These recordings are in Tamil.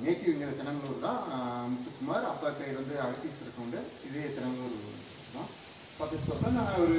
நேட்டிவ் இங்கே தெனங்களூர் தான் ஆஹ் முத்துக்குமார் அப்பா பேர் வந்து அகத்தீஸ்வரர் கவுண்டு இதே தெனங்களூர் தான் பக்கத்து பக்கம் நான் ஒரு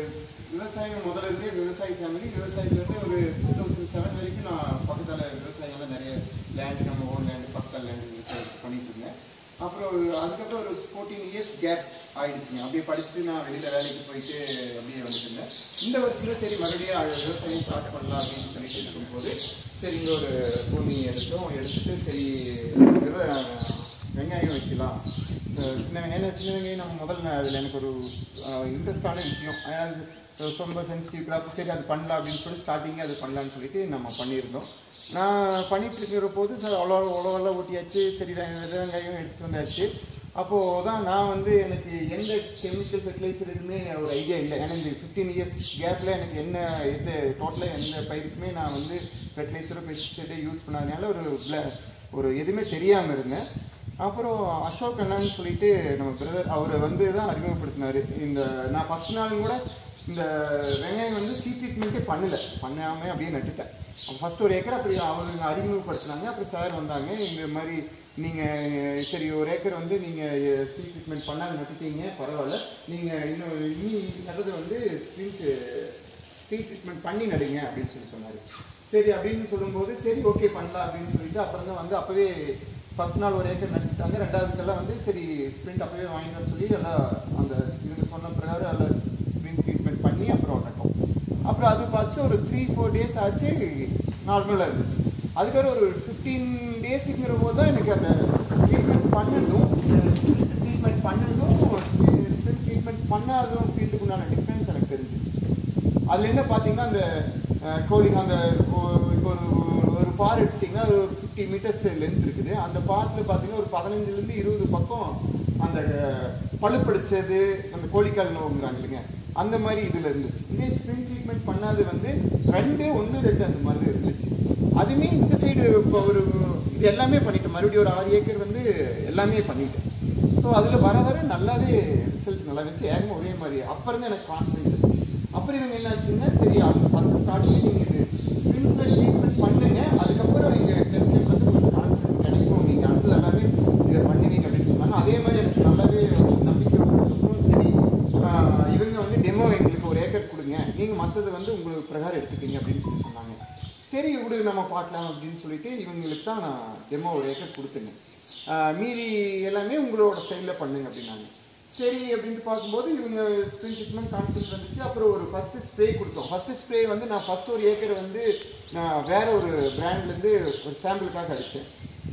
விவசாயம் முதல்ல இருந்தே விவசாய ஃபேமிலி விவசாயத்துலேருந்து ஒரு டூ தௌசண்ட் செவன் வரைக்கும் நான் பக்கத்தில் விவசாயம்லாம் நிறைய லேண்டு நம்ம ஓன் லேண்டு பக்கத்தில் லேண்டு விவசாயம் பண்ணிட்டு இருந்தேன் அப்புறம் ஒரு- அதுக்கப்புறம் ஒரு ஃபோர்டீன் இயர்ஸ் கேப் ஆயிடுச்சுங்க அப்படியே படிச்சுட்டு நான் வெளியில் வேலைக்கு போயிட்டு அப்படியே வந்துட்டு இருந்தேன் இந்த வருஷத்துல சரி மறுபடியும் அது விவசாயம் ஸ்டார்ட் பண்ணலாம் அப்படின்னு சொல்லிட்டு இருக்கும்போது சரி இங்கே ஒரு பூமி எடுத்தோம் எடுத்துட்டு சரி விவ- வெங்காயம் வைக்கலாம் அஹ் சின்ன வெங்காயம் ஏன்னா சின்ன வெங்காயம் நம்ம முதல்ல அதில் எனக்கு ஒரு இன்ட்ரெஸ்டான விஷயம் ஏன்னா அது ரொம்ப சென்சிட்டிவ் கிராப் சரி அது பண்ணலாம் அப்படின்னு சொல்லி ஸ்டார்டிங்கே அது பண்ணலான்னு சொல்லிட்டு நம்ம பண்ணியிருந்தோம் நான் பண்ணிட்டு இருக்கிற போது சார் அவ்வளோ அவ்வளோவெல்லாம் ஓட்டியாச்சு சரி வெ- வித வெங்காயம் எடுத்துகிட்டு வந்தாச்சு அப்போது தான் நான் வந்து எனக்கு எந்த கெமிக்கல் ஃபெர்டிலைசர் எதுவுமே ஒரு ஐடியா இல்லை ஏன்னா இந்த ஃபிஃப்டீன் இயர்ஸ் கேப்பில் எனக்கு என்ன எந்த டோட்டலாக எந்த பயிருக்குமே நான் வந்து ஃபெர்டிலைசரோ பெஸ்டிசைடோ யூஸ் பண்ணாதனால ஒரு bla- ஒரு எதுவுமே தெரியாமல் இருந்தேன் அப்புறம் அசோக் அண்ணான்னு சொல்லிட்டு நம்ம பிரதர் அவர் வந்து தான் அறிமுகப்படுத்தினார் இந்த நான் ஃபஸ்ட் நாள் கூட இந்த வெங்காயம் வந்து சீ ட்ரீட்மெண்ட்டே பண்ணல பண்ணாமல் அப்படியே நட்டுட்டேன் அப்போ ஃபஸ்ட் ஒரு ஏக்கர் அப்படி அவங்க அறிமுகப்படுத்தினாங்க அப்புறம் சார் வந்தாங்க இந்த மாதிரி நீங்கள் சரி ஒரு ஏக்கர் வந்து நீங்கள் சீ ட்ரீட்மெண்ட் பண்ணாத நட்டுட்டீங்க பரவாயில்ல நீங்கள் இன்னும் இனி நடுறது வந்து ஸ்ப்ரிங்க்கு ஸ்ட்ரீட் ட்ரீட்மெண்ட் பண்ணி நடுங்க அப்படின்னு சொல்லி சொன்னார் சரி அப்படின்னு சொல்லும்போது சரி ஓகே பண்ணலாம் அப்படின்னு சொல்லிட்டு அப்புறம் தான் வந்து அப்போவே ஃபர்ஸ்ட் நாள் ஒரு ஏக்கர் நட்டுட்டாங்க ரெண்டாவதுக்கெல்லாம் வந்து சரி ஸ்ப்ரிண்ட் அப்போவே வாங்கிட்டு வர சொல்லி எல்லாம் அந்த இவங்க சொன்ன பிரகாரம் எல்லாம் ஸ்ப்ரிண்ட் ட்ரீட்மெண்ட் பண்ணி அப்புறம் நட்டோம் அப்புறம் அது பார்த்து ஒரு த்ரீ ஃபோர் டேஸ் ஆச்சு நார்மலாக இருந்துச்சு அதுக்கப்புறம் ஒரு ஃபிஃப்டீன் டேஸுங்கிற போது தான் எனக்கு அந்த ட்ரீட்மெண்ட் பண்ணணும் ட்ரீட்மெண்ட் பண்ணதும் ஸ்ப்ரிண்ட் ட்ரீட்மெண்ட் பண்ணாததும் ஃபீல்டுக்கு உண்டான டிஃப்ரென்ஸ் எனக்கு தெரிஞ்சுது அதில் என்ன பார்த்தீங்கன்னா அந்த அஹ், கோழி அந்த ஒ- இப்போ ஒரு ஒரு பார் எடுத்துட்டிங்கன்னா ஒரு ஃபிஃப்டி மீட்டர்ஸ் லென்த் இருக்குது அந்த பார்ட்டில் பார்த்தீங்கன்னா ஒரு பதினஞ்சுலேருந்து இருபது பக்கம் அந்த அஹ், பழுப்படிச்சது அந்த கோழிக்கால் நோவுங்கிறாங்க இல்லைங்க அந்த மாதிரி இதில் இருந்துச்சு இதே ஸ்ப்ரிங் ட்ரீட்மெண்ட் பண்ணாது வந்து ரெண்டு ஒன்று ரெண்டு அந்த மாதிரி இருந்துச்சு அதுவுமே இந்த சைடு இப்போ ஒரு இது எல்லாமே பண்ணிட்டேன் மறுபடியும் ஒரு ஆறு ஏக்கர் வந்து எல்லாமே பண்ணிட்டேன் ஸோ அதில் வர வர நல்லாவே ரிசல்ட் நல்லா வச்சு ஏகமாக ஒரே மாதிரி அப்புறம் தான் எனக்கு கான்ஃபிடன்ஸ் அப்புறம் இவங்க என்னாச்சுன்னா சரி அது ஃபஸ்ட்டு ஸ்டார்டிங் நீங்கள் இது ஸ்ப்ரிங்க்லர் ட்ரீட்மெண்ட் பண்ணுங்க அதுக்கப்புறம் நீங்கள் டெஸ்ட் வந்து கொஞ்சம் கான்ஃபிடன்ஸ் கிடைக்கும் நீங்கள் அடுத்தது எல்லாமே இதை பண்ணுவீங்க அப்படின்னு சொன்னாங்க அதே மாதிரி எனக்கு நல்லாவே நம்பிக்கை வந்ததுக்கப்புறம் சரி ஆஹ், இவங்க வந்து டெமோ எங்களுக்கு ஒரு ஏக்கர் கொடுங்க நீங்கள் மற்றது வந்து உங்களுக்கு பிரகாரம் எடுத்துக்கீங்க அப்படின்னு சொல்லி சொன்னாங்க சரி விடு நம்ம பார்க்கலாம் அப்படின்னு சொல்லிட்டு இவங்களுக்கு தான் நான் டெமோ ஒரு ஏக்கர் கொடுத்தேங்க ஆஹ் மீதி எல்லாமே உங்களோட ஸ்டைலில் பண்ணுங்க அப்படின்னாங்க சரி அப்படின்ட்டு பார்க்கும்போது இவங்க ஸ்ப்ரிங் ட்ரீட்மெண்ட் கான்செப்ட் வந்துச்சு அப்புறம் ஒரு ஃபஸ்ட்டு ஸ்ப்ரே கொடுத்தோம் ஃபஸ்ட்டு ஸ்ப்ரே வந்து நான் ஃபஸ்ட் ஒரு ஏக்கர் வந்து நான் வேற ஒரு பிராண்ட்லேருந்து ஒரு சாம்பிளுக்காக அடித்தேன்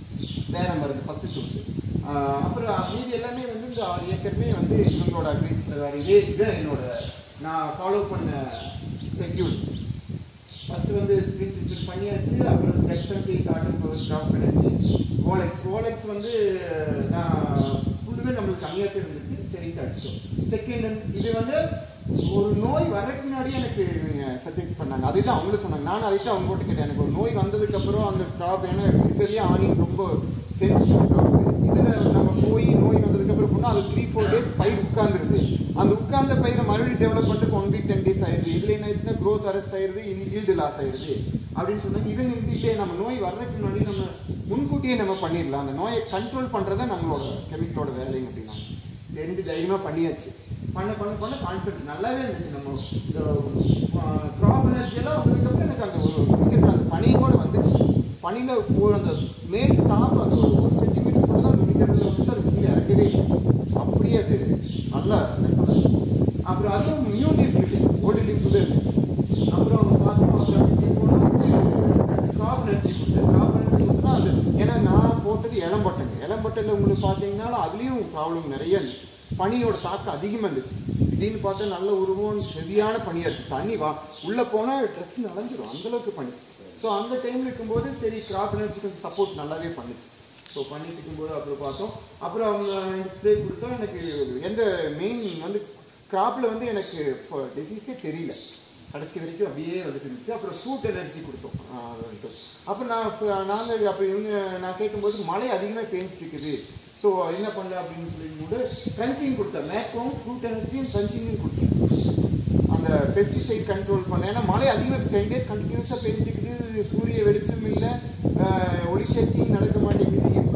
வேற மருந்து ஃபஸ்ட்டு சூஸ் அப்புறம் மீதி எல்லாமே வந்து இந்த ஆறு ஏக்கருமே வந்து இவங்களோட அட்வைஸ் வேறு இதே இதை என்னோட நான் ஃபாலோ பண்ண ஷெட்யூல் ஃபஸ்ட்டு வந்து ஸ்க்ரீன் ட்ரீட்மெண்ட் பண்ணியாச்சு அப்புறம் டெக்ஸன்பி காட்டன் பவர் ட்ராப் பண்ணியாச்சு ஓலெக்ஸ் ஓலெக்ஸ் வந்து நான் ஃபுல்லுமே நம்மளுக்கு கம்மியாக இருந்துச்சு சரிட்டு அடிச்சோம் செகண்ட் இது வந்து ஒரு நோய் வர்றதுக்கு முன்னாடி எனக்கு சஜெக்ட் பண்ணாங்க அதுதான் அவங்களும் சொன்னாங்க நானும் அதை தான் அவங்க போட்டு கேட்டேன் எனக்கு ஒரு நோய் வந்ததுக்கப்புறம் அந்த க்ராப் ஏன்னா இருக்கிறதுலே ஆணின் ரொம்ப சென்சிட்டிவ் க்ராப் இதில் நம்ம போய் நோய் வந்ததுக்கப்புறம் போனால் அது த்ரீ ஃபோர் டேஸ் பயிர் உட்காந்துருது அந்த உட்கார்ந்த பயிரை மறுபடியும் டெவலப் பண்ணிட்டு ஒன் வீக் டென் டேஸ் ஆயிடுது இதில் என்ன ஆயிடுச்சுன்னா க்ரோத் அரெஸ்ட் ஆயிடுது ஈல்டு லாஸ் ஆயிடுது அப்படின்னு சொன்னாங்க இவங்க வந்து இல்லையே நம்ம நோய் வர்றதுக்கு முன்னாடி நம்ம முன்கூட்டியே நம்ம பண்ணிடலாம் அந்த நோயை கண்ட்ரோல் பண்ணுறதா நம்மளோட கெமிக்கலோட வேலைங்க அப்படின்னாங்க சரிட்டு தைரியமாக பண்ணியாச்சு பண்ண பண்ண பண்ண கான்ஃபிடன்ட் நல்லாவே இருந்துச்சு நம்ம இந்த க்ராப் எனர்ஜியெல்லாம் வந்ததுக்கப்புறம் எனக்கு அந்த ஒரு நுனிக்கட்டில் அந்த பனியும் கூட வந்துச்சு பனியில் போகிற அந்த மேல் டாப் அந்த ஒரு ஒரு சென்டிமீட்டர் கூட தான் நுனிக்கட்டில் வந்துச்சு அது கீழே இறங்கவே இல்லை அப்படியே அது நல்லா இருந்துச்சு. அப்புறம் அதுவும் நியூ லீஃப் இல்லை ஓடி லீஃப் கூட இருந்துச்சு அப்புறம் பார்த்தோம் அப்புறம் அப்படியே போனோம் க்ராப் எனர்ஜி கொடுத்தேன் க்ராப் எனர்ஜி கொடுத்தா அது ஏன்னா நான் போட்டது இளம்பட்டங்க இளம்பட்டையில் உங்களுக்கு பார்த்தீங்கன்னா அதுலேயும் ப்ராப்ளம் நிறைய இருந்துச்சு பனியோட தாக்கம் அதிகமாக இருந்துச்சு திடீர்னு பார்த்தா நல்ல உருவம் ஹெவியான பனியாக இருக்குது தண்ணி வா உள்ளே போனால் ட்ரெஸ் நனைஞ்சிரும் அந்தளவுக்கு பனி ஸோ அந்த டைமில் இருக்கும்போது சரி கிராப் எனர்ஜி கொஞ்சம் சப்போர்ட் நல்லாவே பண்ணுச்சு ஸோ பண்ணிட்டு இருக்கும்போது அப்புறம் பார்த்தோம் அப்புறம் அவங்க ஸ்ப்ரே கொடுத்தா எனக்கு எந்த மெயின் வந்து கிராப்பில் வந்து எனக்கு டிசீஸே தெரியல கடைசி வரைக்கும் அப்படியே வந்துட்டு இருந்துச்சு அப்புறம் ஃப்ரூட் எனர்ஜி கொடுத்தோம் ஆஹ் அது வந்துட்டு அப்புறம் நான் நாங்கள் அப்போ இவங்க நான் கேட்கும்போது மழை அதிகமாக பேஞ்சிட்டு இருக்குது ஸோ என்ன பண்ணல அப்படின்னு சொல்லிட்டு ட்ரன்ச்சிங் கொடுத்தேன் மேக்ஸிமம் ஃப்ரூட் எனர்ஜியும் ட்ரன்ச்சிங்கும் கொடுத்தேன் அந்த பெஸ்டிசைட் கண்ட்ரோல் பண்ண ஏன்னா மழை அதிகமாக டென் டேஸ் கண்டினியூஸாக பெஞ்சிட்டு இருக்குது சூரிய வெளிச்சம் இல்லை ஒளிச்சக்தி நடக்க மாட்டேங்குது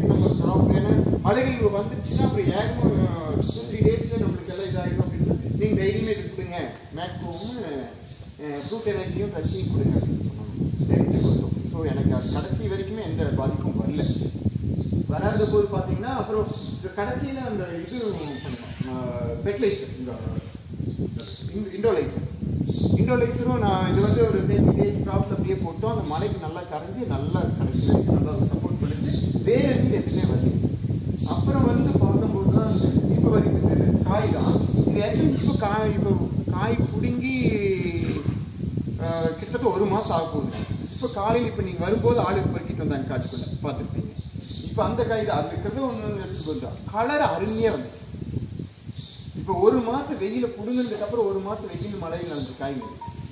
அலைகள் வந்துருச்சுன்னா அப்புறம் ஏகமா டூ த்ரீ டேஸ்ல நம்மளுக்கு எல்லாம் இதாகிடும் அப்படின்னு நீங்க தைரியமே இது கொடுங்க மேட்கோவும் ஃப்ரூட் எனர்ஜியும் டச்சிங் கொடுங்க அப்படின்னு சொன்னாங்க தெரிஞ்சு கொடுத்தோம் ஸோ எனக்கு அது கடைசி வரைக்குமே எந்த பாதிப்பும் வரல வராத போது பார்த்தீங்கன்னா அப்புறம் இந்த கடைசியில் அந்த இது ஃபெர்டிலைசர் இந்த இண்டோலைசர் இண்டோலைசரும் நான் இது வந்து ஒரு தேர்ட்டி டேஸ் க்ராப்ல அப்படியே போட்டோம் அந்த மலைக்கு நல்லா கரைஞ்சி நல்லா கடைசி வரைக்கும் நல்லா சப்போர்ட் பண்ணிச்சு வேற எதுவும் எதுவுமே வரல அப்புறம் வந்து பார்க்கும்போது தான் இந்த இப்போ வரைக்கும் இது காய் தான் இது ஆக்சுவலி இப்போ காய் இப்போ காய் பிடுங்கி ஆஹ், கிட்டத்தட்ட ஒரு மாதம் ஆக போகுது இப்போ காலையில் இப்போ நீங்கள் வரும்போது ஆளுக்கு பொறுக்கிட்டு வந்தாங்க காட்டுக்குள்ள பார்த்துருப்பீங்க இப்போ அந்த காய் தான் அது இருக்கிறது ஒன்று எடுத்துட்டு வந்தோம் கலர் அருமையாக வந்துச்சு இப்போ ஒரு மாசம் வெயில புடுங்கினதுக்கு அப்புறம் ஒரு மாசம் வெயில் மழையில் நடந்த காய்ங்க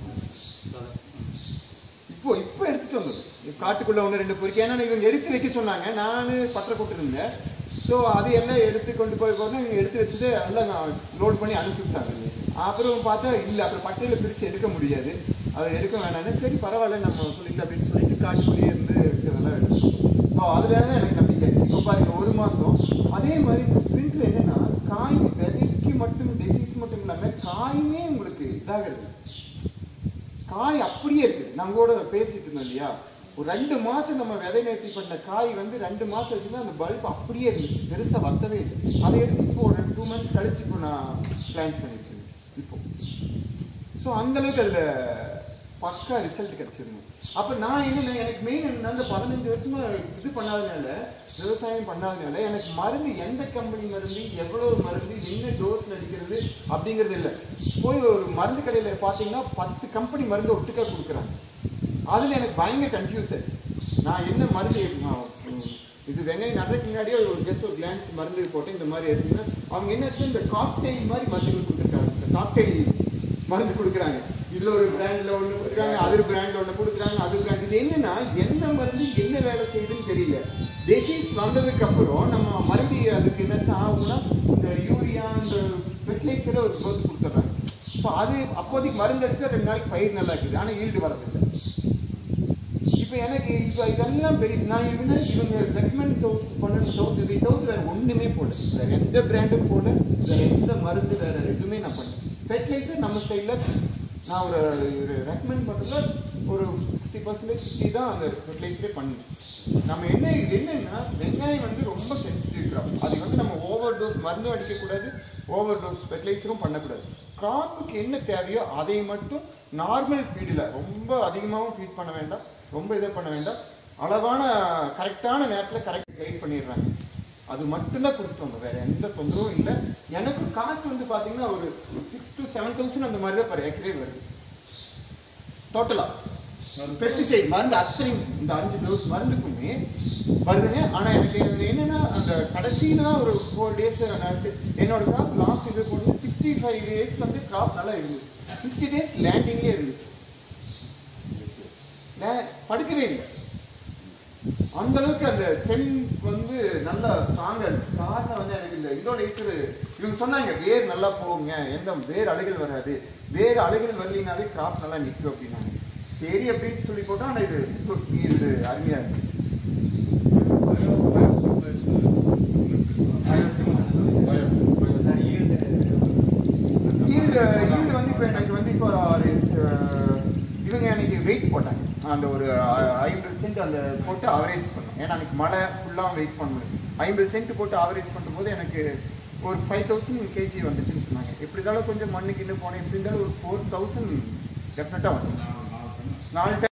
இப்போ இப்போ எடுத்துட்டு வந்தது இப்ப காட்டுக்குள்ள ஒன்று ரெண்டு பொறுக்கி ஏன்னா இவங்க எடுத்து வைக்க சொன்னாங்க நான் பற்ற கொண்டு இருந்தேன் ஸோ அது எல்லாம் எடுத்து கொண்டு போய் போனா இவங்க எடுத்து வச்சுட்டு எல்லாம் லோட் பண்ணி அனுப்பிச்சு விட்டாங்க அப்புறம் பார்த்தா இல்லை அப்புறம் பட்டையில பிரித்து எடுக்க முடியாது அதை எடுக்க வேணாம்னு சரி பரவாயில்ல நம்ம சொல்லிட்டு அப்படின்னு சொல்லிட்டு காட்டுக்குள்ளேயே இருந்து எடுக்கிறதெல்லாம் எடுத்தோம் ஸோ அதுல தான் எனக்கு நம்பிக்கை ஆச்சு இப்போ பாருங்க ஒரு மாசம் அதே மாதிரி இந்த ஸ்ப்ரிண்ட்ல என்னன்னா காய் விதைக்கு மட்டும் டிசீஸ் மட்டும் இல்லாம காயுமே உங்களுக்கு இதாகிறது காய் அப்படியே இருக்குது நம்ம கூட பேசிட்டு இருந்தோம் இல்லையா ஒரு ரெண்டு மாசம் நம்ம விதை நேர்த்தி பண்ண காய் வந்து ரெண்டு மாசம் வச்சுதான் அந்த பல்ப் அப்படியே இருந்துச்சு பெருசா வத்தவே இல்லை அதை எடுத்து இப்போ ஒரு டூ மந்த்ஸ் கழிச்சு இப்போ நான் பிளான் பண்ணிட்டு இருக்கேன் இப்போ ஸோ அந்த அளவுக்கு அதுல பக்கா ரிசல்ட் கிடைச்சிருங்க அப்ப நான் என்ன எனக்கு மெயின் என்ன அந்த பதினஞ்சு வருஷமா இது பண்ணாதனால விவசாயம் பண்ணாதனால எனக்கு மருந்து எந்த கம்பெனி மருந்து எவ்வளவு மருந்து என்ன டோஸ் அடிக்கிறது அப்படிங்கிறது இல்லை போய் ஒரு மருந்து கடையில பார்த்தீங்கன்னா பத்து கம்பெனி மருந்து ஒட்டுக்கா கொடுக்குறாங்க அதுல எனக்கு பயங்கர கன்ஃபியூஸ் ஆச்சு நான் என்ன மருந்து நான், உம், இது வெங்காயம் நடுறதுக்கு முன்னாடியே ஒரு ஜஸ்ட் ஒரு கிளான்ஸ் மருந்து போட்டு இந்த மாதிரி எடுத்தீங்கன்னா அவங்க என்ன ஆச்சு, இந்த காக்டெயில் மாதிரி மருந்துகள் கொடுத்துருக்காங்க இந்த காக்டெயில் மருந்து கொடுக்குறாங்க இதுல ஒரு பிராண்ட்ல ஒண்ணு கொடுக்குறாங்க அது பிராண்ட்ல ஒண்ணு கொடுக்குறாங்க அது பிராண்ட் இது என்னன்னா எந்த மருந்து என்ன வேலை செய்யுதுன்னு தெரியல டிசீஸ் வந்ததுக்கு அப்புறம் நம்ம மறுபடியும் அதுக்கு என்ன ஆகும்னா இந்த யூரியா இந்த ஃபெர்டிலைசரை ஒரு மருந்து கொடுத்துட்றாங்க ஸோ அது அப்போதைக்கு மருந்து அடிச்சா ரெண்டு நாளைக்கு பயிர் நல்லா இருக்குது ஆனா ஈல்டு வரதில்லை இப்போ எனக்கு இப்போ இதெல்லாம் பெரிய நான் இவங்க இவங்க ரெக்கமெண்ட் தவிர்த்து பண்ணணும் தவிர்த்து இதை தவிர்த்து வேற ஒண்ணுமே போடல வேற எந்த பிராண்டும் போடல வேற எந்த மருந்து வேற எதுவுமே நான் பண்ணல ஃபெர்டிலைசர் நம்ம ஸ்டைலில் நான் ஒரு ரெக்கமெண்ட் பண்ணுறதுல ஒரு சிக்ஸ்டி பர்சன்டேஜ் ஃபிஃப்டி தான் அந்த ஃபெர்டிலைசரே பண்ணேன் நம்ம என்ன இது என்னன்னா வெங்காயம் வந்து ரொம்ப சென்சிட்டிவ் கிராப் அது வந்து நம்ம ஓவர் டோஸ் மருந்தும் அடிக்கக்கூடாது ஓவர் டோஸ் ஃபெர்டிலைசரும் பண்ணக்கூடாது கிராப்புக்கு என்ன தேவையோ அதை மட்டும் நார்மல் ஃபீடில் ரொம்ப அதிகமாகவும் ஃபீட் பண்ண வேண்டாம் ரொம்ப இதை பண்ண வேண்டாம் அளவான கரெக்டான நேரத்தில் கரெக்ட் கைட் பண்ணிடுறாங்க அது மட்டும்தான் கொடுத்தோம் வேற எந்த தொந்தரவும் இல்லை எனக்கு காஸ்ட் வந்து பார்த்தீங்கன்னா ஒரு சிக்ஸ் டு செவன் தௌசண்ட் அந்த மாதிரி தான் பர் ஏக்கரே வருது டோட்டலா பெஸ்டிசைட் மருந்து அத்தனை இந்த அஞ்சு டோஸ் மருந்துக்குமே வருதுங்க ஆனா எனக்கு இது என்னன்னா அந்த கடைசியில தான் ஒரு ஃபோர் டேஸ் என்னோட கிராப் லாஸ்ட் இது போட்டு சிக்ஸ்டி ஃபைவ் டேஸ் வந்து கிராப் நல்லா இருந்துச்சு சிக்ஸ்டி டேஸ் லேண்டிங்லேயே இருந்துச்சு லே- படுக்கவே இல்லை அந்த அளவுக்கு அந்த ஸ்டெம் வந்து நல்லா ஸ்ட்ராங்கா இருந்துச்சு காரணம் வந்து எனக்கு இந்த இண்டோனேசர் இவங்க சொன்னாங்க வேர் நல்லா போகுங்க எந்த வேர் அழுகல் வராது வேர் அழுகல் வரலினாவே கிராப் நல்லா நிற்கும் அப்படின்னாங்க சரி அப்படின்னு சொல்லி போட்டா ஆனா இது இது அருமையா இருந்துச்சு ஈல்டு ஈல்டு வந்து இப்போ எனக்கு வந்து இப்போ ஒரு அஹ், இவங்க எனக்கு வெயிட் போட்டாங்க அந்த ஒரு அ- ஐம்பது சென்ட் அந்த போட்டு அவரேஜ் பண்ணோம் ஏன்னா அன்னைக்கு மழை ஃபுல்லாக வெயிட் பண்ண முடியும் ஐம்பது சென்ட் போட்டு அவரேஜ் பண்ணும்போது எனக்கு ஒரு ஃபைவ் தௌசண்ட் கேஜி வந்துச்சுன்னு சொன்னாங்க எப்படி இருந்தாலும் கொஞ்சம் மண்ணு கிண்ணு போனேன் எப்படி இருந்தாலும் ஒரு ஃபோர் தௌசண்ட் டெஃபினட்டாக வந்து நாலு